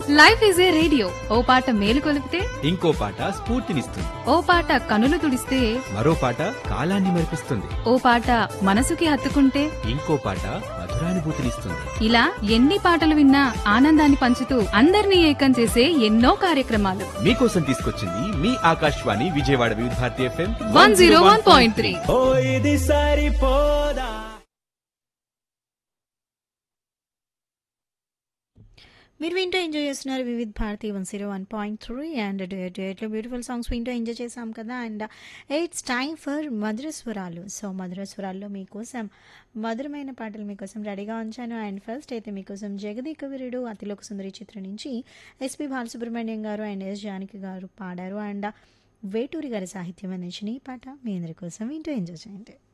life is a radio ఓ పాట మేలు కొలిపితే ఇంకో పాట స్ఫూర్తినిస్తుంది ఓ పాట కనులు తుడిస్తే మరో పాట కాలాన్ని మరిపిస్తుంది ఓ పాట మనసుకి హత్తుకుంటే ఇంకో పాట మధురానుభూతినిస్తుంది ఇలా ఎన్ని పాటలు విన్నా ఆనందాన్ని పంచుతూ అందరినీ ఏకం చేసే ఎన్నో కార్యక్రమాలు మీకోసం తీసుకొచ్చింది మీ Akashvani Vijayawada Vividh Bharati FM one zero one point three ఓ ఇది సరిపోదా మీరు వింటూ ఎంజాయ్ చేస్తున్నారు Vividh Bharati one zero one point three and డేట్లో బ్యూటిఫుల్ సాంగ్స్ వింటూ ఎంజాయ్ చేసాం కదా and it's time for Madhura Swaralu so మధుర స్వరాల్లో మీకోసం మధురమైన పాటలు మీకోసం రెడీగా ఉంచాను అండ్ ఫస్ట్ అయితే మీకోసం జగదీ కవిరుడు అతిలోక సుందరి చిత్రం నుంచి ఎస్పి బాలసుబ్రహ్మణ్యం గారు అండ్ ఎస్ జానకి గారు పాడారు అండ్ వేటూరి గారి సాహిత్యం అందించిన ఈ పాట మీ అందరి కోసం వింటూ ఎంజాయ్ చేయండి